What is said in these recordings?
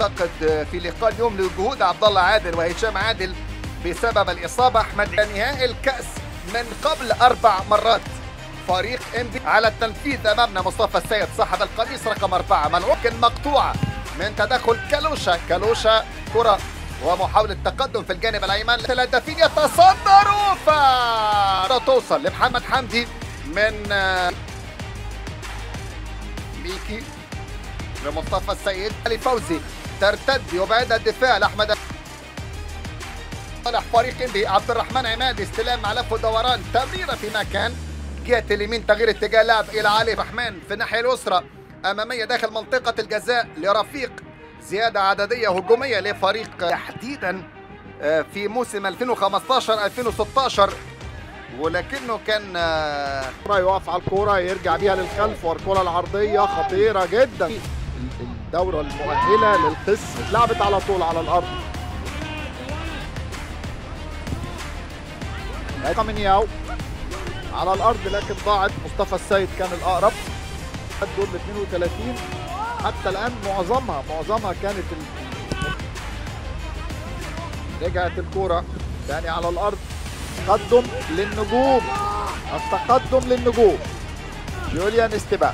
اعتقد في لقاء اليوم لجهود عبد الله عادل وهشام عادل بسبب الاصابه احمد نهائي الكاس من قبل اربع مرات فريق انبي على التنفيذ امامنا مصطفى السيد صاحب القميص رقم اربعه ملعوب مقطوعه من تدخل كالوشا كالوشا كره ومحاولة تقدم في الجانب الأيمن الهدافين يتصدروا ف توصل لمحمد حمدي من آه، ميكي لمصطفى السيد علي فوزي ترتد يبعد الدفاع لأحمد صالح فريق انبي عبد الرحمن عماد استلام ملف ودوران تمريره في مكان جهه اليمين تغيير اتجاه لعب الى علي الرحمن في الناحيه اليسرى اماميه داخل منطقه الجزاء لرفيق زياده عدديه هجوميه لفريق تحديدا آه، في موسم 2015 2016 ولكنه كان آه، الكرة يقف على الكرة يرجع بيها للخلف والكرة العرضية خطيرة جدا الدورة المؤهلة للقسم اتلعبت على طول على الأرض هيدا من ياو على الأرض لكن ضاعت مصطفى السيد كان الأقرب دول ال 32 حتى الآن معظمها معظمها كانت ال... رجعت الكرة تاني على الأرض تقدم للنجوم التقدم للنجوم جوليان استبان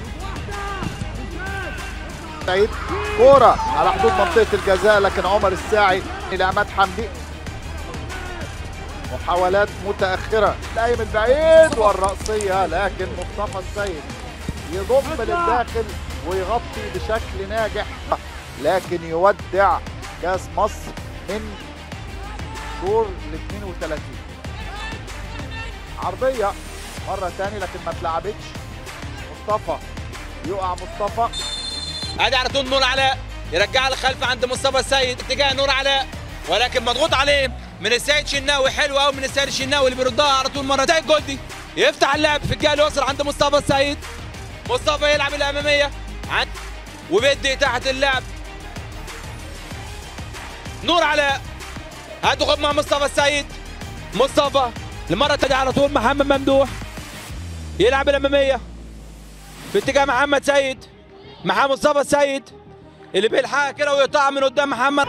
سعيد كورة على حدود منطقة الجزاء لكن عمر الساعي لعماد حمدي محاولات متأخرة لايم البعيد والرأسية لكن مصطفى السيد يضم للداخل ويغطي بشكل ناجح لكن يودع كاس مصر من دور ال 32 عرضية مرة تاني لكن ما اتلعبتش مصطفى يقع مصطفى ادي على طول نور علاء يرجعها لخلف عند مصطفى السيد اتجاه نور علاء ولكن مضغوط عليه من السيد شناوي حلو قوي من السيد الشناوي اللي بيردها على طول مره سيد جولدي يفتح اللعب في الجهه اليسرى عند مصطفى السيد مصطفى يلعب الاماميه عند وبيدي تحت اللعب نور علاء هتاخد مع مصطفى السيد مصطفى المره الثانيه على طول محمد ممدوح يلعب الاماميه في اتجاه محمد سيد محمد مصطفى السيد اللي بيلحقها كده ويقطعها من قدام محمد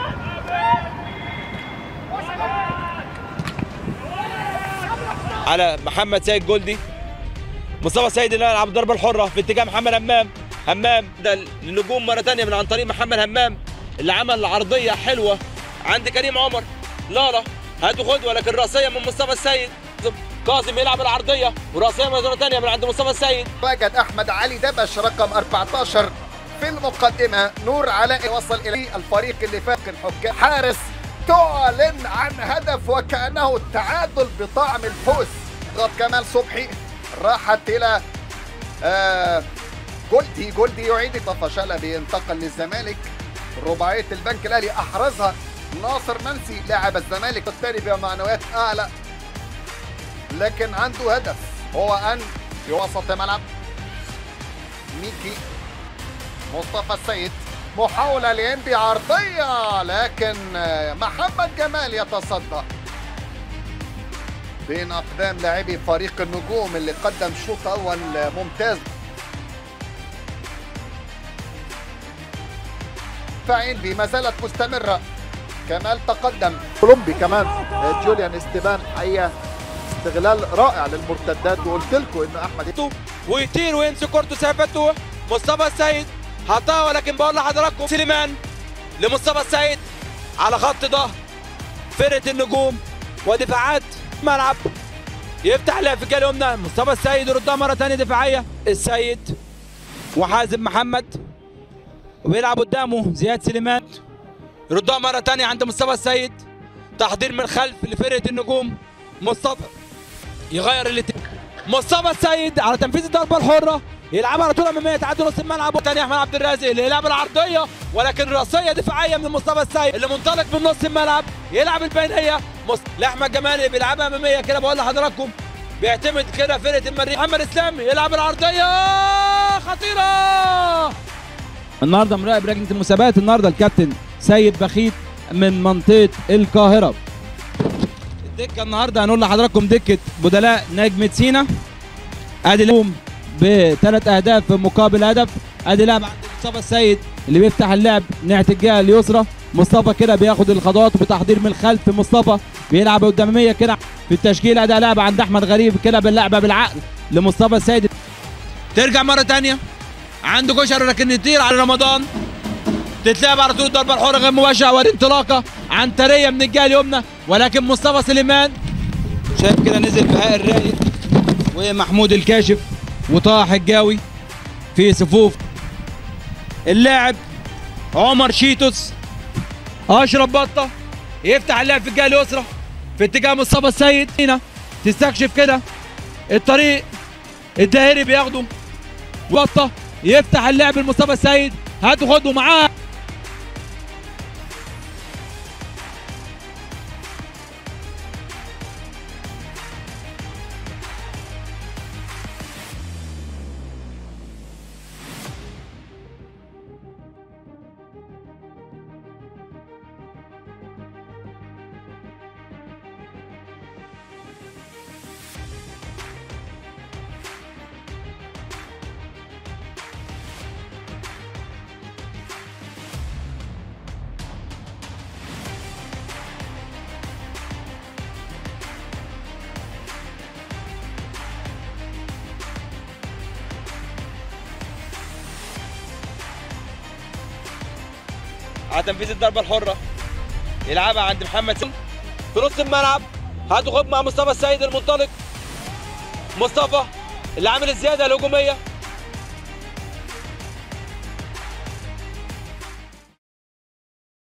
على محمد سيد جولدي مصطفى السيد اللي يلعب الضربه الحره في اتجاه محمد همام همام ده النجوم مره ثانيه من عن طريق محمد همام اللي عمل عرضيه حلوه عند كريم عمر لالا هاتوا خد ولكن راسيه من مصطفى السيد كاظم يلعب العرضيه وراسيه مره ثانيه من عند مصطفى السيد وجد احمد علي دبش رقم 14 في المقدمه نور علاء وصل الى الفريق اللي فاق الحكام حارس تعلن عن هدف وكانه التعادل بطعم الفوز ضغط كمال صبحي راحت الى آه جولدي جولدي يعيد طفى شلبي انتقل للزمالك رباعيه البنك الاهلي احرزها ناصر منسي لاعب الزمالك الثاني بمعنويات اعلى لكن عنده هدف هو ان يوسط الملعب ميكي مصطفى السيد محاولة لينبي عرضية لكن محمد جمال يتصدى بين أقدام لاعبي فريق النجوم اللي قدم شوط أول ممتاز فإنبي ما زالت مستمرة كمال تقدم كولومبي كمان جوليان استبان حقيقة استغلال رائع للمرتدات وقلت لكم انه احمد تو ويطير ويمسك كورته سيفتو مصطفى السيد حطها ولكن بقول لحضراتكم سليمان لمصطفى السيد على خط ظهر فرقه النجوم ودفاعات ملعب يفتح لها في الجهه اليمنى مصطفى السيد يردها مره ثانيه دفاعيه السيد وحازم محمد وبيلعب قدامه زياد سليمان يردها مره ثانيه عند مصطفى السيد تحضير من الخلف لفرقه النجوم مصطفى يغير اللي مصطفى السيد على تنفيذ الضربه الحره يلعب على طول اماميه تعدي نص الملعب وثاني احمد عبد الرازق اللي يلعب العرضيه ولكن راسيه دفاعيه من مصطفى السيد اللي منطلق من نص الملعب يلعب البينيه مص... لاحمد جمال اللي بيلعبها اماميه كده بقول لحضراتكم بيعتمد كده فرقه المريخ محمد اسلام يلعب العرضيه خطيره النهارده مراقب لجنه المسابقات النهارده الكابتن سيد بخيت من منطقه القاهره الدكه النهارده هنقول لحضراتكم دكه بدلاء نجمه سينا ادي اليوم بثلاث اهداف مقابل هدف ادي لاعب عند مصطفى السيد اللي بيفتح اللعب ناحيه الجهه اليسرى مصطفى كده بياخد الخطوات وبتحضير من الخلف مصطفى بيلعب قداميه كده في التشكيله ده لعبه عند احمد غريب كده باللعبه بالعقل لمصطفى السيد ترجع مره تانية عنده كشر لكن يطير على رمضان تتلعب على طول الضربه الحره غير مباشره والانطلاقه عنتريه من الجهه اليمنى ولكن مصطفى سليمان شايف كده نزل بهاء الرايق ومحمود الكاشف وطه حجاوي في صفوف اللاعب عمر شيتوس اشرف بطه يفتح اللعب في الجهه اليسرى في اتجاه مصطفى السيد هنا تستكشف كده الطريق الدائري بياخده بطه يفتح اللعب لمصطفى السيد هاتوا خدوا معاه على تنفيذ الضربه الحره يلعبها عند محمد سلم في نص الملعب هاتوا خد مع مصطفى السيد المنطلق مصطفى اللي عامل الزياده الهجوميه